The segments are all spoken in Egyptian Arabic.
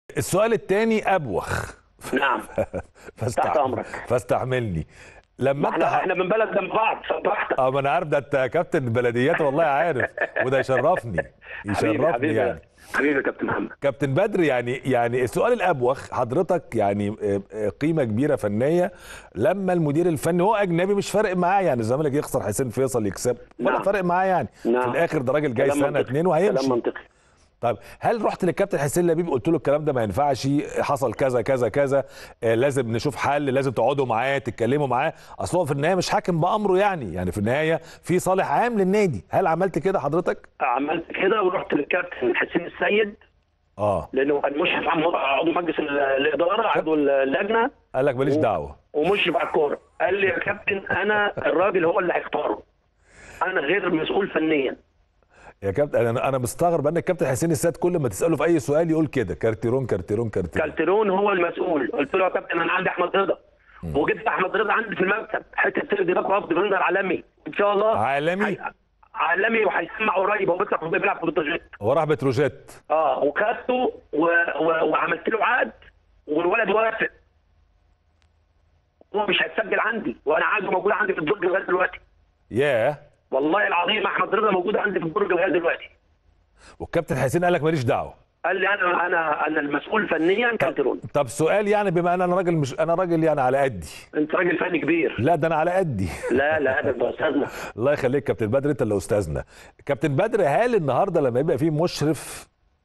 السؤال الثاني ابوخ نعم فاستع... تحت أمرك. فاستحملني لما انت احنا احنا من بلد جنب بعض براحتك اه ما انا عارف ده انت كابتن بلديات والله عارف وده يشرفني حبيبي يشرفني حبيبي يعني حبيبي يا كابتن محمد كابتن بدر يعني يعني السؤال الابوخ حضرتك يعني آه، آه، قيمه كبيره فنيه لما المدير الفني هو اجنبي مش فارق معاه يعني الزمالك يخسر حسين فيصل يكسب ولا نعم. فارق معاه يعني نعم. في الاخر ده راجل جاي كلام سنه منطقي. اتنين كلام وهيمشي منطقي طيب هل رحت للكابتن حسين لبيب قلت له الكلام ده ما ينفعش حصل كذا كذا كذا آه لازم نشوف حل لازم تقعدوا معاه تتكلموا معاه اصل هو في النهايه مش حاكم بامره يعني يعني في النهايه في صالح عام للنادي هل عملت كده حضرتك عملت كده ورحت للكابتن حسين السيد اه لانه كان مشرف عام عضو مجلس ال- الاداره عضو اللجنه قال لك ماليش دعوه ومشرف على الكوره قال لي يا كابتن انا الراجل هو اللي هيختاره انا غير مسؤول فنيا يا كابتن انا انا مستغرب ان الكابتن حسين السيد كل ما تساله في اي سؤال يقول كده كارتيرون كارتيرون كارتيرون كالترون هو المسؤول قلت له يا كابتن انا عندي احمد رضا وجبت احمد رضا عندي في المكتب حته سيرد باك وقف ديفندر عالمي ان شاء الله عالمي؟ هي- عالمي وهيسمع قريب هو بيطلع بيلعب في بتروجيت هو راح بتروجيت اه وخدته و... و... وعملت له عقد والولد وافق هو مش هيتسجل عندي وانا عقده موجود عندي في الدرج لغايه دلوقتي ياه والله العظيم احمد رضا موجود عندي في الدرج لغايه دلوقتي والكابتن حسين قال لك ماليش دعوه قال لي انا انا انا المسؤول فنيا كالترون طب سؤال يعني بما ان انا راجل مش انا راجل يعني على قدي انت راجل فني كبير لا ده انا على قدي لا لا ده انت استاذنا الله يخليك كابتن بدر انت اللي استاذنا كابتن بدر هل النهارده لما يبقى فيه مشرف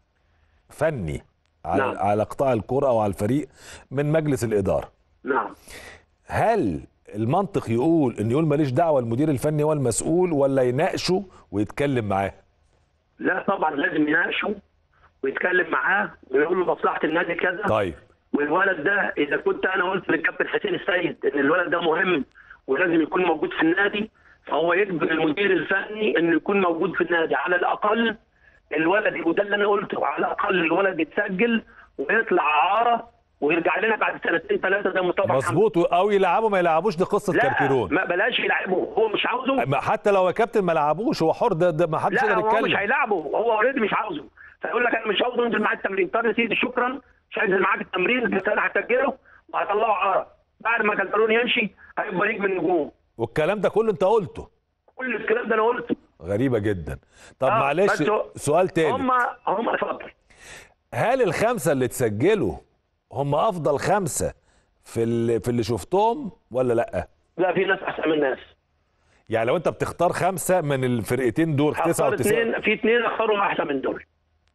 فني على نعم. على قطاع الكره او على الفريق من مجلس الاداره نعم هل المنطق يقول ان يقول ماليش دعوه المدير الفني هو المسؤول ولا يناقشه ويتكلم معاه لا طبعا لازم يناقشه ويتكلم معاه ويقول له مصلحه النادي كذا طيب والولد ده اذا كنت انا قلت للكابتن حسين السيد ان الولد ده مهم ولازم يكون موجود في النادي فهو يجبر المدير الفني انه يكون موجود في النادي على الاقل الولد وده اللي انا قلته على الاقل الولد يتسجل ويطلع عاره ويرجع لنا بعد سنتين ثلاثه ده مطابق مظبوط او يلعبوا ما يلعبوش دي قصه لا كارتيرون ما بلاش يلعبه هو مش عاوزه ما- حتى لو يا كابتن ما لعبوش هو حر ده, ده ما حدش لا يقدر هو مش يتكلم هيلعبه هو اوريدي مش عاوزه فيقول لك انا مش عاوزه انزل معاك التمرين طب يا سيدي شكرا مش هنزل معاك التمرين بس انا هسجله وهطلعه عاره بعد ما كالترون يمشي هيبقى نجم النجوم والكلام ده كله انت قلته كل الكلام ده انا قلته غريبه جدا طب آه، معلش بس هو- سؤال تاني هم هم اتفضل هل الخمسه اللي اتسجلوا هم افضل خمسه في اللي في اللي شفتهم ولا لا لا في ناس احسن من الناس يعني لو انت بتختار خمسه من الفرقتين دول هختار 99 اثنين في اثنين اختارهم احسن من دول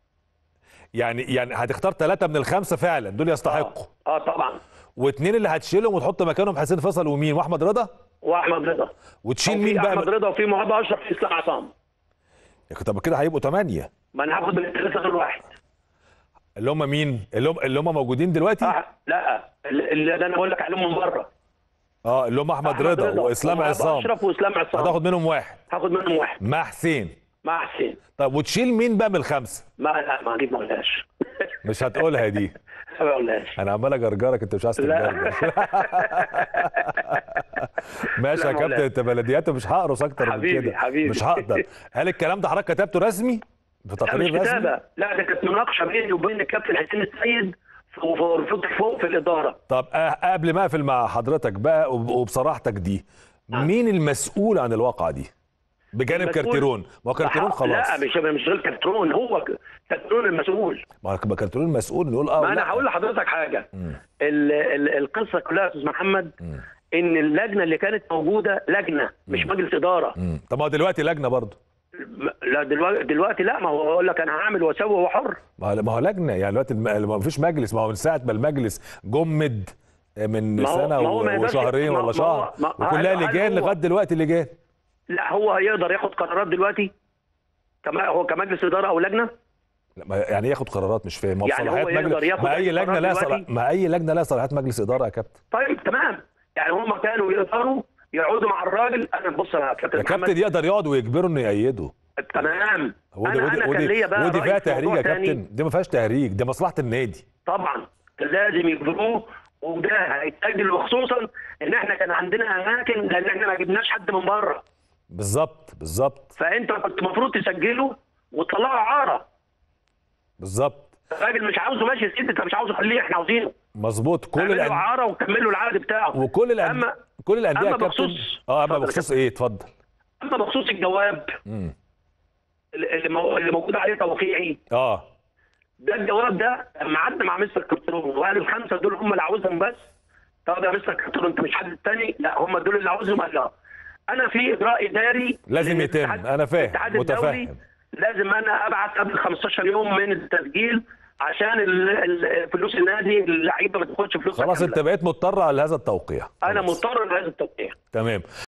يعني يعني هتختار ثلاثه من الخمسه فعلا دول يستحقوا اه طبعا واثنين اللي هتشيلهم وتحط مكانهم حسين فيصل ومين واحمد رضا واحمد رضا وتشيل وفي مين بقى احمد رضا وفي مهاب اشرف في اسلام عصام طب كده هيبقوا ثمانيه ما انا هاخد من الثلاثه دول واحد اللي هم مين اللي هم اللي هم موجودين دلوقتي آه لا اللي اللي انا بقول لك عليهم من بره اه اللي هم احمد رضا واسلام ومهاب عصام اشرف واسلام عصام هتاخد منهم واحد هاخد منهم واحد مع حسين مع حسين طب وتشيل مين بقى من الخمسه ما لا ما دي ما قلناش مش هتقولها دي ما قلناش انا عمال اجرجرك انت مش عايز لا. تتجرجر ماشي يا لا، كابتن مولانا. انت بلديات مش هقرص اكتر من حبيبي، كده حبيبي. مش هقدر هل الكلام ده حضرتك كتبته رسمي في لا مش تقرير رسمي كتابه لا ده كانت مناقشه بيني وبين الكابتن حسين السيد في في فوق في الاداره طب أه قبل ما اقفل مع حضرتك بقى وب- وبصراحتك دي مين المسؤول عن الواقعه دي بجانب المسؤول- كارتيرون ما هو كارتيرون خلاص لا مش مش غير كارترون هو ك- كارترون المسؤول ما هو كارتيرون مسؤول نقول اه ما لا. انا هقول لحضرتك حاجه ال ال القصه كلها يا استاذ محمد ان اللجنه اللي كانت موجوده لجنه مش مجلس اداره مم. طب ما هو دلوقتي لجنه برضه م- لا دلوقتي دلوقتي لا ما هو يقول لك انا هعمل واسوي وهو حر ما هو ما هو لجنه يعني دلوقتي الم- ما فيش مجلس ما هو من ساعه ما المجلس جمد من ما هو- سنه ما هو ما و- يقدرش- وشهرين ما- ولا ما شهر هو- ما- وكلها هل- هل لجان هو- لغايه دلوقتي لجان لا هو هيقدر ياخد قرارات دلوقتي كما هو كمجلس اداره او لجنه لا، ما يعني ياخد قرارات مش فاهم ما يعني هو صلاحيات يقدر مجلس ياخد ما أي اي لجنه قرار لها دلوقتي؟ صلاح ما اي لجنه لها صلاحيات مجلس اداره يا كابتن طيب تمام يعني هم كانوا يقدروا يقعدوا مع الراجل انا بص يا كابتن يا محمد، كابتن يقدر يقعد ويجبره انه يأيده تمام ودي انا ودي انا كان ودي, ليا بقى ودي رأي فيها في موضوع تهريج يا تاني. كابتن دي ما فيهاش تهريج دي مصلحه النادي طبعا كان لازم يجبروه وده هيتاجل وخصوصا ان احنا كان عندنا اماكن لان احنا ما جبناش حد من بره بالظبط بالظبط فانت كنت المفروض تسجله وتطلعه عاره بالظبط الراجل مش عاوزه ماشي يا سيدي انت مش عاوزه خليه احنا عاوزينه مظبوط كل اعمل له الأندية اعاره وكمل له العقد بتاعه وكل الأندية اما كل الأندية أما يا كابتن بخصوص- اه اما اتفضل يا بخصوص ايه اتفضل اما بخصوص الجواب مم. اللي مو- اللي موجود عليه توقيعي اه ده الجواب ده لما قعدنا مع مستر كابترون وقال الخمسه دول هم اللي عاوزهم بس طب يا مستر كابترون انت مش حد تاني لا هم دول اللي عاوزهم قال لا انا في اجراء اداري لازم يتم. للاتحاد- أنا فاهم. الاتحاد متفهم. الدولي لازم انا ابعت قبل 15 يوم من التسجيل عشان ال- ال- فلوس النادي اللعيبه ما تاخدش فلوس خلاص انت بقيت مضطر على هذا التوقيع انا خلاص. مضطر لهذا التوقيع تمام